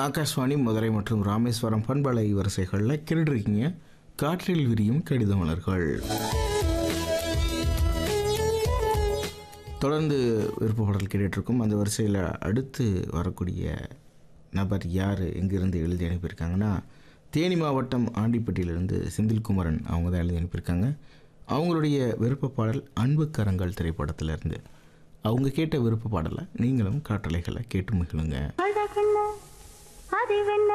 ஆகாஷ்வாணி மதுரை மற்றும் ராமேஸ்வரம் பண்பலை வரிசைகளில் கேட்டுருக்கீங்க காற்றில் விரியும் கடித மலர்கள் தொடர்ந்து விருப்ப பாடல் கேட்டுட்ருக்கோம் அந்த வரிசையில் அடுத்து வரக்கூடிய நபர் யார் எங்கேருந்து எழுதி அனுப்பியிருக்காங்கன்னா தேனி மாவட்டம் ஆண்டிப்பட்டியிலிருந்து செந்தில்குமரன் அவங்க தான் எழுதி அனுப்பியிருக்காங்க அவங்களுடைய விருப்ப பாடல் அன்பு கரங்கள் திரைப்படத்திலிருந்து அவங்க கேட்ட விருப்ப பாடலை நீங்களும் காற்றலைகளை கேட்டு மகிழுங்க அழகென்ன அறிவென்ன